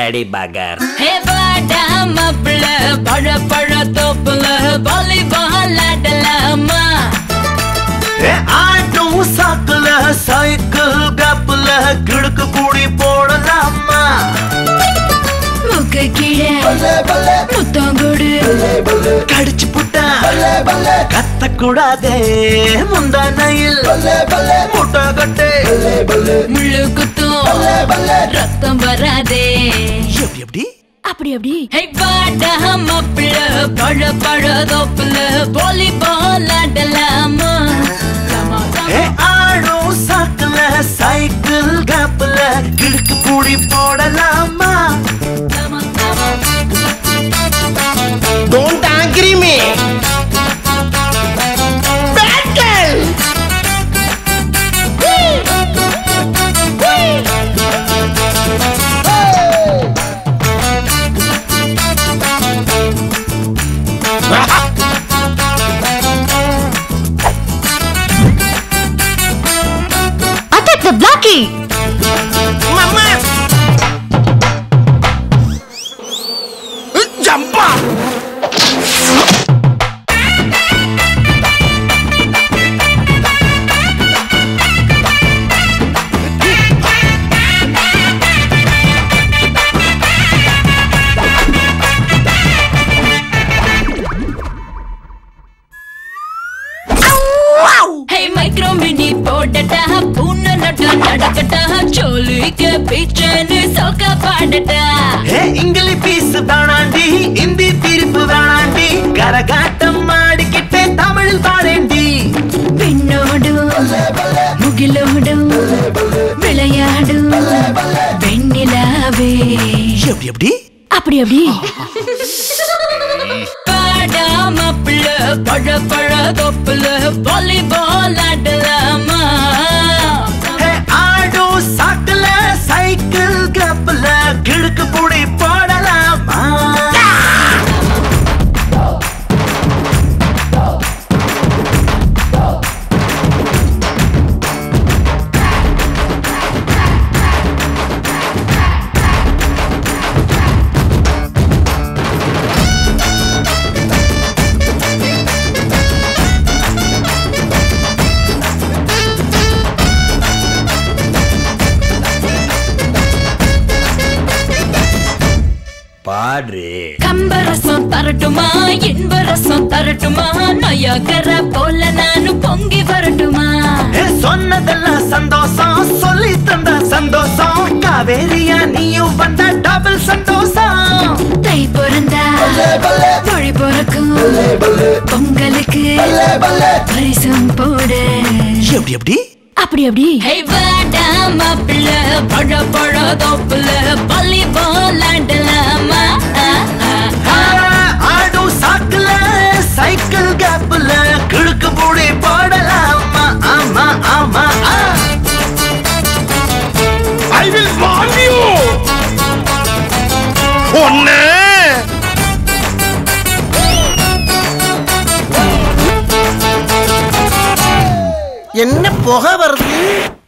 Lady பகர் ஹே வாடா மாப்பிள பழ பழ தோப்புல வாலிபால் ஆடலாமா ஆட்டும் சாக்குல சைக்கிள் கப்புல கிடுக்கு கூடி போடலாமா முக்க கீழே முத்தம் கொடு கடிச்சு புட்டா கத்த கூடாதே முந்தானையில் முட்டை கட்டு முள்ளு குத்தும் ரத்தம் வராதே எப்படி எப்படி அப்படி அப்படி ஹே வாடா மாப்பிள பழ பழ தோப்புல வாலிபால் ஆடலாமா ஏ ஆடும் சாக்குல சைக்கிள் கப்புல கிடுக்கு கூடி போடலாமா Don't angry me. Bad girl. Attack the blocky! Mama. Jump up. Hey micro mini போடட்டா பூனை நட்டா நடக்கட்டா சோலிக்கு பீச்சன்னு சொக்க பாடட்டா ஏ இங்கிலீஷ் பீஸ் தானாண்டி இந்தி தீர்ப்பு வேணாண்டி கரகாட்டம் ஆடிக்கிட்டே தமிழில் பாடேண்டி பெண்ணோடும் முகிலோடும் விளையாடும் வெண்ணிலாவே எப்படி எப்படி அப்படி அப்படி பாடாம பிள்ள பழ பழ தொப்புல வாலிபால் ஆடலாமா ஏ ஆடும் சாக்குல சைக்கிள் கப்புல கிடுக்கு கூடி போடலாமா பாடு கம்பரசம் தரட்டுமா இன்பரசம் தரட்டுமா நயக்கர போல நானும் பொங்கி வரட்டுமா ஏ சொன்னதெல்லாம் சந்தோஷம் சொல்லி தந்த சந்தோஷம் காவேரியா நீயும் வந்த டபுள் சந்தோஷம் தை பிறந்தா மொழி பிறக்கும் பொங்கலுக்கு பரிசம் போடு எப்படி எப்படி அப்படி அப்படி ஹே வாடா மாப்பிள்ள பழ பழ தோப்புல பள்ளி போல் ஆடலாமா ஆ, ஆ, ஆ. ஆ, ஆடும் சாக்குல சைக்கிள் கேப்புல கிழக்கு பூடி போடலாமா ஆமா ஆமா ஆ. I will warn you. ஒண்ணு என்ன புகை வருது